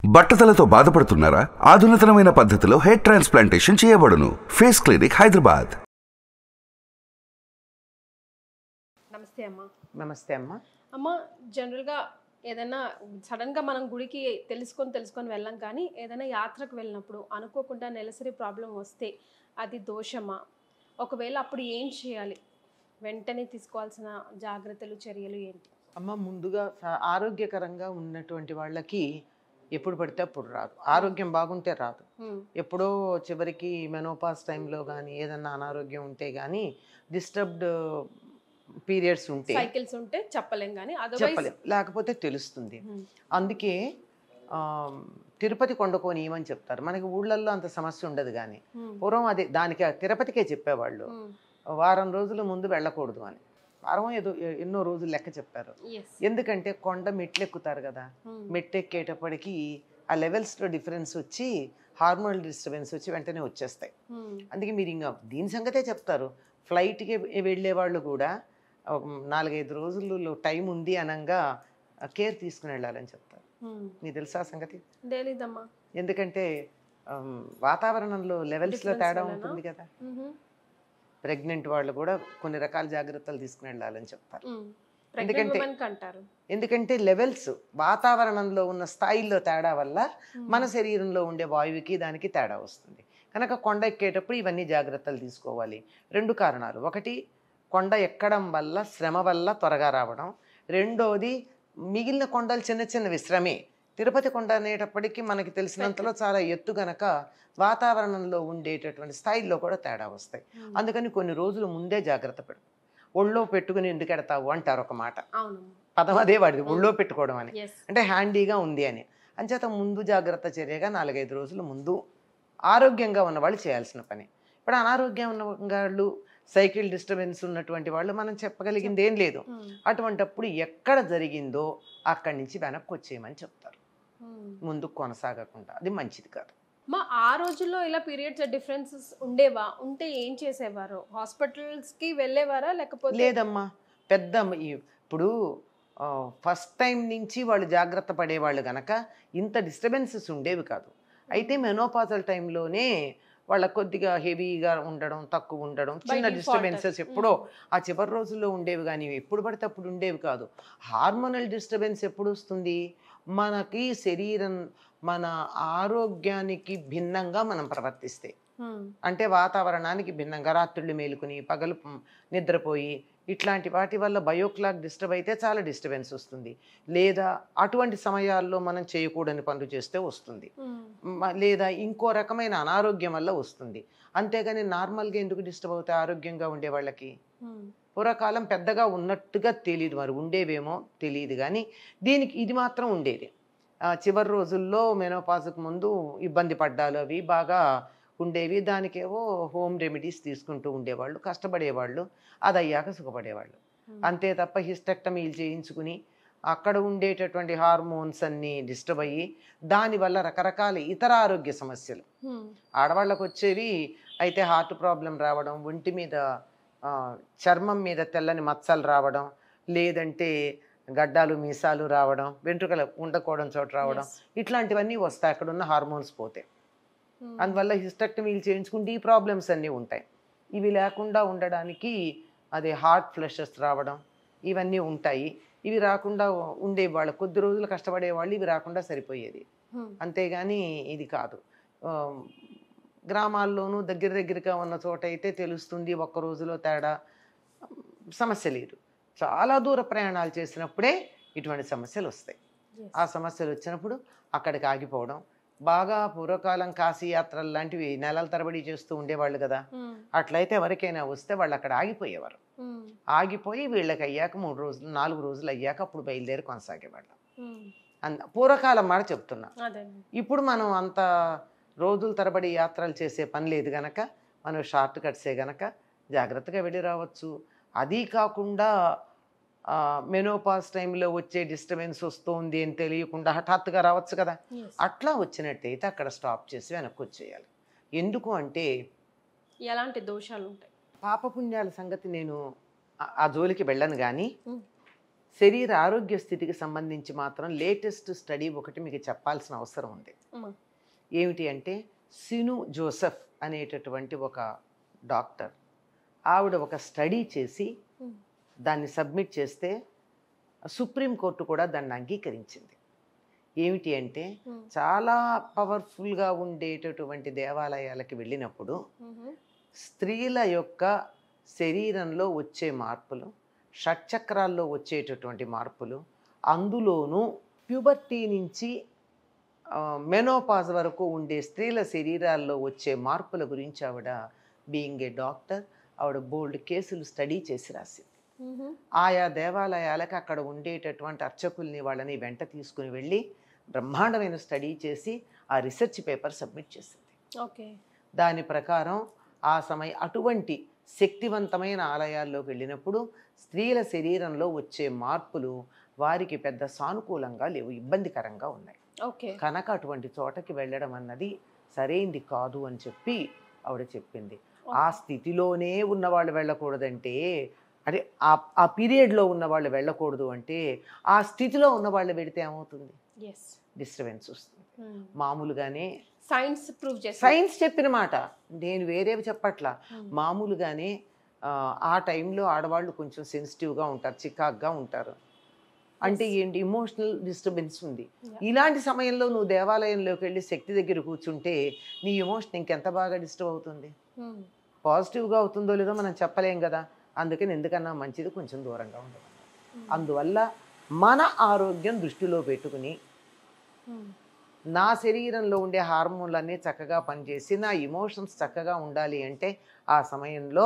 బట్టతలతో బాధపడుతున్నారా ఆధునితనమైన పద్ధతిలో హెయిర్ ట్రాన్స్ప్లాంటేషన్ చేయబడును ఫేస్ క్లినిక్ హైదరాబాద్ నమస్తే అమ్మ నమస్తే అమ్మ అమ్మ జనరల్గా ఏదైనా సడన్గా మనం గుడికి తెలుసుకొని తెలుసుకొని వెళ్ళాం కానీ ఏదైనా యాత్రకు వెళ్ళినప్పుడు అనుకోకుండా నెలసరి ప్రాబ్లం వస్తే అది దోషమా ఒకవేళ అప్పుడు ఏం చేయాలి వెంటనే తీసుకోవాల్సిన జాగ్రత్తలు చర్యలు ఏంటి అమ్మ ముందుగా స- ఆరోగ్యకరంగా ఉన్నటువంటి వాళ్ళకి ఎప్పుడు పడితే అప్పుడు రాదు ఆరోగ్యం బాగుంటే రాదు హ్మ్. ఎప్పుడో చివరికి మెనోపాస్ టైంలో కానీ ఏదన్నా అనారోగ్యం ఉంటే కానీ డిస్టర్బ్డ్ పీరియడ్స్ ఉంటే సైకిల్స్ ఉంటే చెప్పలేం కానీ అదర్వైజ్ చెప్పలేం లేకపోతే తెలుస్తుంది అందుకే ఆ, తిరుపతి కొండకోని ఏమని చెప్తారు మనకి ఊళ్ళల్లో అంత సమస్య ఉండదు కానీ పూర్వం అదే దానికి తిరుపతికే చెప్పేవాళ్ళు వారం రోజుల ముందు వెళ్ళకూడదు అని వారం ఏదో ఎ- ఎన్నో రోజులు లెక్క చెప్పారు ఎస్ ఎందుకంటే కొండ మెట్లు ఎక్కుతారు కదా మెట్లు ఎక్కేటప్పటికి ఆ లెవెల్స్లో డిఫరెన్స్ వచ్చి హార్మోనల్ డిస్టర్బెన్స్ వచ్చి వెంటనే వచ్చేస్తాయి అందుకే మీరు ఇంకా దీని సంగతే చెప్తారు ఫ్లైట్కి వెళ్ళే వాళ్ళు కూడా ఒక నాలుగైదు రోజులు టైం ఉంది అనంగా కేర్ తీసుకుని వెళ్ళాలని చెప్తారు మీకు తెలుసా ఆ సంగతి తెలీదమ్మా ఎందుకంటే ఆమ్, వాతావరణంలో లెవెల్స్లో Difference తేడా వలన? ఉంటుంది కదా ప్రెగ్నెంట్ వాళ్ళు కూడా కొన్ని రకాల జాగ్రత్తలు తీసుకుని వెళ్ళాలని చెప్తారు ప్రెగ్నెంట్ ఎందుకంటే- ఉమెన్ అంటారు ఎందుకంటే లెవెల్స్ వాతావరణంలో ఉన్న స్థాయిల్లో తేడా వల్ల మన శరీరంలో ఉండే వాయువుకి దానికి తేడా వస్తుంది కనుక కొండ ఎక్కేటప్పుడు ఇవన్నీ జాగ్రత్తలు తీసుకోవాలి రెండు కారణాలు ఒకటి కొండ ఎక్కడం వల్ల శ్రమ వల్ల త్వరగా రావడం రెండోది మిగిలిన కొండలు చిన్న చిన్న విశ్రమే తిరుపతి కొండ అనేటప్పటికీ మనకి తెలిసినంతలో చాలా ఎత్తు గనక వాతావరణంలో ఉండేటటువంటి స్థాయిల్లో కూడా తేడా వస్తాయి అందుకని కొన్ని రోజులు ముందే జాగ్రత్త పడు ఒళ్ళో పెట్టుకుని ఎందుకు ఎడతావు అంటారు ఒక మాట అవునమ్మా పదం అదే వాడిది ఒళ్ళో పెట్టుకోవడం అని ఎస్ అంటే హ్యాండీగా ఉంది అని అంచేత ముందు జాగ్రత్త చర్యగా నాలుగైదు రోజులు ముందు ఆరోగ్యంగా ఉన్న వాళ్ళు చేయాల్సిన పని ఇప్పుడు అనారోగ్యం ఉన్న వాళ్ళు సైకిల్ డిస్టర్బెన్స్ ఉన్నటువంటి వాళ్ళు మనం చెప్పగలిగింది ఏం లేదు అటువంటప్పుడు ఎక్కడ జరిగిందో అక్కడి నుంచి వెనక్కి వచ్చేయమని చెప్తారు ముందుకు కొనసాగకుండా అది మంచిది కాదు మా ఆ రోజుల్లో ఇలా పీరియడ్స్ డిఫరెన్సెస్ ఉండేవా ఉంటే ఏం చేసేవారు హాస్పిటల్స్ కి వెళ్ళేవారా లేకపోతే లేదమ్మా పెద్ద మ- ఈ- ఇప్పుడు ఫస్ట్ టైం నుంచి వాళ్ళు జాగ్రత్త పడేవాళ్ళు గనక ఇంత డిస్టర్బెన్సెస్ ఉండేవి కాదు అయితే మెనోపాజల్ టైంలోనే వాళ్ళ కొద్దిగా హెవీగా ఉండడం తక్కువ ఉండడం చిన్న default. డిస్టర్బెన్సెస్ ఎప్పుడో ఆ చివరి రోజుల్లో ఉండేవి కానీ ఎప్పుడు పడితే అప్పుడు ఉండేవి కాదు హార్మోనల్ డిస్టర్బెన్స్ ఎప్పుడు వస్తుంది మనకి శరీరం మన ఆరోగ్యానికి భిన్నంగా మనం ప్రవర్తిస్తే Hmm. అంటే వాతావరణానికి భిన్నంగా రాత్రుళ్ళు మేలుకుని పగలు మ్, నిద్రపోయి ఇట్లాంటి వాటి వల్ల బయోక్లాక్ డిస్టర్బ్ అయితే చాలా డిస్టర్బెన్స్ వస్తుంది లేదా అటువంటి సమయాల్లో మనం చేయకూడని పనులు చేస్తే వస్తుంది Hmm. మ- లేదా ఇంకో రకమైన అనారోగ్యం వల్ల వస్తుంది అంతేగాని నార్మల్గా ఎందుకు డిస్టర్బ్ అవుతాయి ఆరోగ్యంగా ఉండే వాళ్ళకి Hmm. పూర్వకాలం పెద్దగా ఉన్నట్టుగా తెలియదు మరి ఉండేవేమో తెలియదు కానీ దీనికి ఇది మాత్రం ఉండేది ఆ, చివరి రోజుల్లో మెనోపాజ్కి ముందు ఇబ్బంది పడ్డాలు అవి బాగా ఉండేవి దానికేవో హోమ్ రెమెడీస్ తీసుకుంటూ ఉండేవాళ్ళు కష్టపడేవాళ్ళు అది అయ్యాక సుఖపడేవాళ్ళు Hmm. అంతే తప్ప హిస్టెక్టమీలు చేయించుకుని అక్కడ ఉండేటటువంటి హార్మోన్స్ అన్నీ డిస్టర్బ్ అయ్యి దానివల్ల రకరకాల ఇతర ఆరోగ్య సమస్యలు Hmm. ఆడవాళ్ళకు వచ్చేవి అయితే హార్ట్ ప్రాబ్లం రావడం ఒంటి మీద ఆ, చర్మం మీద తెల్లని మచ్చలు రావడం లేదంటే గడ్డాలు మీసాలు రావడం వెంట్రుకలు ఉండకూడని చోట రావడం Yes. ఇట్లాంటివన్నీ వస్తాయి అక్కడ ఉన్న హార్మోన్స్ పోతే Hmm. అందువల్ల హిస్టెక్టమీలు చేయించుకుంటే ఈ ప్రాబ్లమ్స్ అన్నీ ఉంటాయి ఇవి లేకుండా ఉండడానికి అదే హార్ట్ ఫ్లషెస్ రావడం ఇవన్నీ ఉంటాయి ఇవి రాకుండా ఉండే వాళ్ళు కొద్ది రోజులు కష్టపడే వాళ్ళు ఇవి రాకుండా సరిపోయేది Hmm. అంతేగాని ఇది కాదు ఆ, గ్రామాల్లోనూ దగ్గర దగ్గరగా ఉన్న చోట అయితే తెలుస్తుంది ఒక్క రోజులో తేడా సమస్య లేదు చాలా దూర ప్రయాణాలు చేసినప్పుడే ఇటువంటి సమస్యలు వస్తాయి Yes. ఆ సమస్యలు వచ్చినప్పుడు అక్కడికి ఆగిపోవడం బాగా పూర్వకాలం కాశీ యాత్రలు లాంటివి నెలల తరబడి చేస్తూ ఉండేవాళ్ళు కదా Hmm. అట్లయితే ఎవరికైనా వస్తే వాళ్ళు అక్కడ ఆగిపోయేవారు Hmm. ఆగిపోయి వీళ్ళకి అయ్యాక మూడు రోజులు నాలుగు రోజులు అయ్యాక అప్పుడు బయలుదేరి కొనసాగేవాళ్ళు Hmm. అంత పూర్వకాలం మాట చెప్తున్నా అదే ఇప్పుడు మనం అంత రోజుల తరబడి యాత్రలు చేసే పని లేదు గనక మనం షార్ట్ కట్సే గనక జాగ్రత్తగా వెళ్ళి రావచ్చు అది కాకుండా మెనోపాస్ టైంలో వచ్చే డిస్టర్బెన్స్ వస్తుంది అని తెలియకుండా హఠాత్తుగా రావచ్చు కదా Yes. అట్లా వచ్చినట్టయితే అక్కడ స్టాప్ చేసి వెనక్కి వచ్చేయాలి ఎందుకు అంటే ఎలాంటి దోషాలు ఉంటాయి పాపపుణ్యాల సంగతి నేను ఆ- ఆ జోలికి వెళ్ళను కానీ Hmm. శరీర ఆరోగ్య స్థితికి సంబంధించి మాత్రం లేటెస్ట్ స్టడీ ఒకటి మీకు చెప్పాల్సిన అవసరం ఉంది అమ్మా. ఏమిటి అంటే సిను జోసెఫ్ అనేటటువంటి ఒక డాక్టర్ ఆవిడ ఒక స్టడీ చేసి ఉమ్. దాన్ని సబ్మిట్ చేస్తే సుప్రీంకోర్టు కూడా దాన్ని అంగీకరించింది ఏమిటి అంటే ఉమ్. చాలా పవర్ఫుల్గా ఉండేటటువంటి దేవాలయాలకి వెళ్ళినప్పుడు మ్మ్. స్త్రీల యొక్క శరీరంలో వచ్చే మార్పులు షట్చక్రాల్లో వచ్చేటటువంటి మార్పులు అందులోనూ ప్యూబర్టీ నుంచి మెనోపాజ్ వరకు ఉండే స్త్రీల శరీరాల్లో వచ్చే మార్పుల గురించి ఆవిడ బీయింగ్ ఏ డాక్టర్ ఆవిడ బోల్డ్ కేసులు స్టడీ చేసి రాసింది మ్మ్. ఆయా దేవాలయాలకు అక్కడ ఉండేటటువంటి అర్చకుల్ని వాళ్ళని వెంట తీసుకుని వెళ్ళి బ్రహ్మాండమైన స్టడీ చేసి ఆ రీసెర్చ్ పేపర్ సబ్మిట్ చేసింది ఓకే దాని ప్రకారం ఆ సమయ అటువంటి శక్తివంతమైన ఆలయాల్లోకి వెళ్ళినప్పుడు స్త్రీల శరీరంలో వచ్చే మార్పులు వారికి పెద్ద సానుకూలంగా లేవు ఇబ్బందికరంగా ఉన్నాయి ఓకే కనుక అటువంటి చోటకి వెళ్ళడం అన్నది సరైంది కాదు అని చెప్పి ఆవిడ చెప్పింది ఆ స్థితిలోనే ఉన్నవాళ్ళు వెళ్ళకూడదంటే అంటే ఆ ఆ పీరియడ్లో ఉన్న వాళ్ళు వెళ్ళకూడదు అంటే ఆ స్థితిలో ఉన్న వాళ్ళు వెళితే ఏమవుతుంది ఎస్ డిస్టర్బెన్స్ వస్తుంది మామూలుగానే సైన్స్ ప్రూవ్ చేసి సైన్స్ చెప్పిన మాట నేను వేరేవి చెప్పట్లా మామూలుగానే ఆ, ఆ టైంలో ఆడవాళ్ళు కొంచెం సెన్సిటివ్గా ఉంటారు చికాగ్గా ఉంటారు అంటే ఏంటి ఇమోషనల్ డిస్టర్బెన్స్ ఉంది Yeah. ఇలాంటి సమయంలో నువ్వు దేవాలయంలోకి వెళ్ళి శక్తి దగ్గర కూర్చుంటే నీ ఎమోషన్ ఇంకెంత బాగా డిస్టర్బ్ అవుతుంది పాజిటివ్గా అవుతుందో లేదో మనం చెప్పలేం కదా అందుకని ఎందుకన్నా మంచిది కొంచెం దూరంగా ఉండదు అందువల్ల మన ఆరోగ్యం దృష్టిలో పెట్టుకుని నా శరీరంలో ఉండే హార్మోన్లన్నీ చక్కగా పనిచేసి నా ఇమోషన్స్ చక్కగా ఉండాలి అంటే ఆ సమయంలో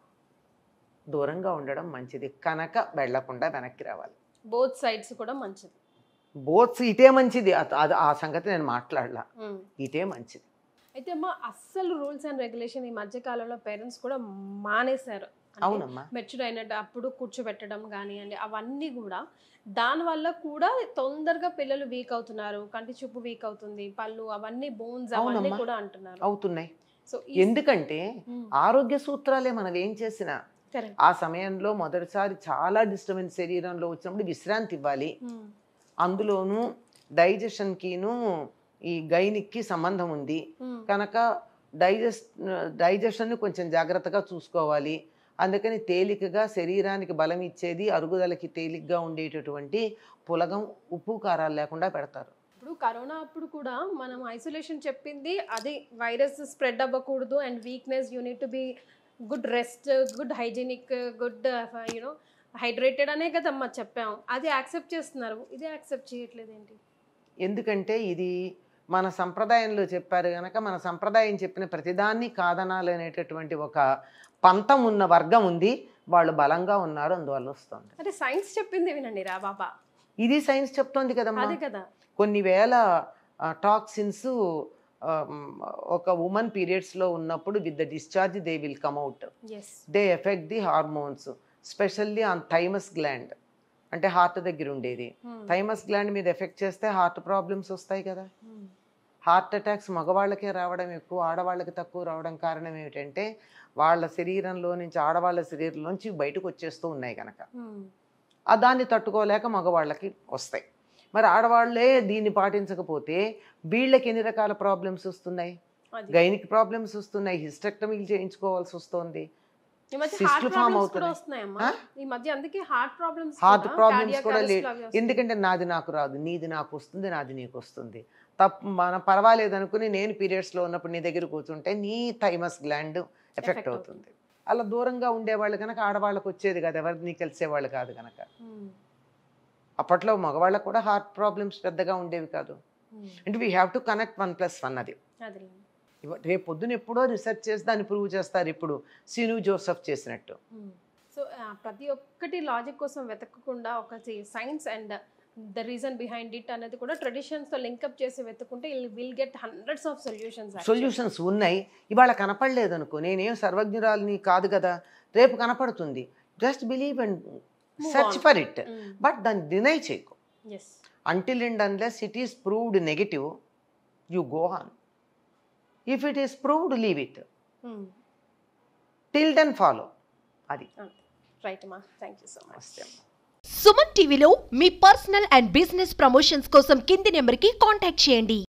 దూరంగా ఉండడం మంచిది కనుక వెళ్లకుండా వెనక్కి రావాలి బోత్ సైడ్స్ కూడా మంచిది బోత్స్ ఇటే మంచిది అత- అది ఆ సంగతి నేను మాట్లాడలా మ్మ్. ఇటే మంచిది అయితే అమ్మా అస్సలు రూల్స్ అండ్ రెగ్యులేషన్ ఈ మధ్య కాలంలో పేరెంట్స్ కూడా మానేశారు అంటే అవునమ్మా మెచ్యూర్ అయినట్టు అప్పుడు కూర్చోబెట్టడం కానివ్వండి అవన్నీ కూడా దానివల్ల కూడా తొందరగా పిల్లలు వీక్ అవుతున్నారు కంటి చూపు వీక్ అవుతుంది పళ్ళు అవన్నీ బోన్స్ అవన్నీ అవునమ్మా. కూడా అంటున్నారు అవుతున్నాయి సో ఎందుకంటే ఆరోగ్య సూత్రాలే మనం ఏం చేసినా కరెక్ట్ ఆ సమయంలో మొదటిసారి చాలా డిస్టర్బెన్స్ శరీరంలో వచ్చినప్పుడు విశ్రాంతి ఇవ్వాలి అందులోనూ డైజెషన్కిను ఈ గైనిక్కి సంబంధం ఉంది కనుక డైజెస్ట్ డైజెషన్ని కొంచెం జాగ్రత్తగా చూసుకోవాలి అందుకని తేలికగా శరీరానికి బలం ఇచ్చేది అరుగుదలకి తేలిగ్గా ఉండేటటువంటి పులగం ఉప్పు కారాలు లేకుండా పెడతారు ఇప్పుడు కరోనా అప్పుడు కూడా మనం ఐసోలేషన్ చెప్పింది అది వైరస్ స్ప్రెడ్ అవ్వకూడదు and weakness you need to be good rest good hygienic good you know hydrated అనే కదమ్మా చెప్పాం అది యాక్సెప్ట్ చేస్తున్నారు ఇది యాక్సెప్ట్ చేయట్లేదు ఏంటి ఎందుకంటే ఇది మన సంప్రదాయంలో చెప్పారు కనుక మన సంప్రదాయం చెప్పిన ప్రతిదాన్ని కాదనాలి అనేటటువంటి ఒక పంతం ఉన్న వర్గం ఉంది వాళ్ళు బలంగా ఉన్నారు అందువల్ల వస్తుంది అంటే సైన్స్ చెప్పింది వినండి రా బాబా ఇది సైన్స్ చెప్తోంది కదమ్మా అదే కదా కొన్ని వేల టాక్సిన్స్ ఒక ఉమెన్ పీరియడ్స్లో ఉన్నప్పుడు with the discharge they will come out as they affect the hormones specially on thymus gland అంటే హార్ట్ దగ్గర ఉండేది థైమస్ గ్లాండ్ మీద ఎఫెక్ట్ చేస్తే హార్ట్ ప్రాబ్లమ్స్ వస్తాయి కదా హార్ట్ అటాక్స్ మగవాళ్ళకే రావడం ఎక్కువ ఆడవాళ్ళకి తక్కువ రావడం కారణం ఏమిటంటే వాళ్ళ శరీరంలో నుంచి ఆడవాళ్ళ శరీరంలోంచి బయటకు వచ్చేస్తూ ఉన్నాయి కనుక ఆ దాన్ని తట్టుకోలేక మగవాళ్ళకి వస్తాయి మరి ఆడవాళ్ళే దీన్ని పాటించకపోతే వీళ్ళకి ఎన్ని రకాల ప్రాబ్లమ్స్ వస్తున్నాయి అది గైనిక్ ప్రాబ్లమ్స్ వస్తున్నాయి హిస్టెక్టమీలు చేయించుకోవాల్సి వస్తుంది ఈ మధ్య cyst హార్ట్ form ప్రాబ్లమ్స్ కూడా అవుతున్నాయి. వస్తున్నాయమ్మా ఆ? ఈ మధ్య అందుకే హార్ట్ ప్రాబ్లమ్స్ హార్ట్ ప్రాబ్లమ్స్ కూడా లేదు ఎందుకంటే నాది నాకు రాదు నీది నాకు వస్తుంది నాది నీకు వస్తుంది తప్పు మనం పర్వాలేదు అనుకుని నేను పీరియడ్స్లో ఉన్నప్పుడు నీ దగ్గర కూర్చుంటే నీ థైమస్ గ్లాండ్ ఎఫెక్ట్ Effect అవుతుంది అలా దూరంగా ఉండేవాళ్ళు కనుక ఆడవాళ్ళకి వచ్చేది కదా ఎవరిని కలిసేవాళ్ళు కాదు కనుక అప్పట్లో మగవాళ్ళకు కూడా హార్ట్ ప్రాబ్లమ్స్ పెద్దగా ఉండేవి కాదు అంటే we have to connect one plus one అది అది ఇవ- రేపు పొద్దున ఎప్పుడో రిసెర్చ్ చేసి దాన్ని ప్రూవ్ చేస్తారు ఇప్పుడు సిను జోసెఫ్ చేసినట్టు సో ప్రతి ఒక్కటి లాజిక్ కోసం వెతకకుండా ఒక science and the reason behind it అనేది కూడా ట్రెడిషన్స్ తో లింకప్ చేసి వెతుకుంటే will get hundreds of solutions solutions ఉన్నాయి ఇవాళ కనపడలేదు అనుకో నేనేం సర్వజ్ఞురాలని కాదు కదా రేపు కనపడుతుంది just believe and Move search on. For it but దాన్ని డినై చేయకు as until and unless it is proved negative you go on if it is proved leave it till then follow అది రైట్ అమ్మా thank you so much నమస్తే అమ్మ. సుమన్ టీవీలో మీ personal and business promotions కోసం కింది నెంబర్కి కాంటాక్ట్ చేయండి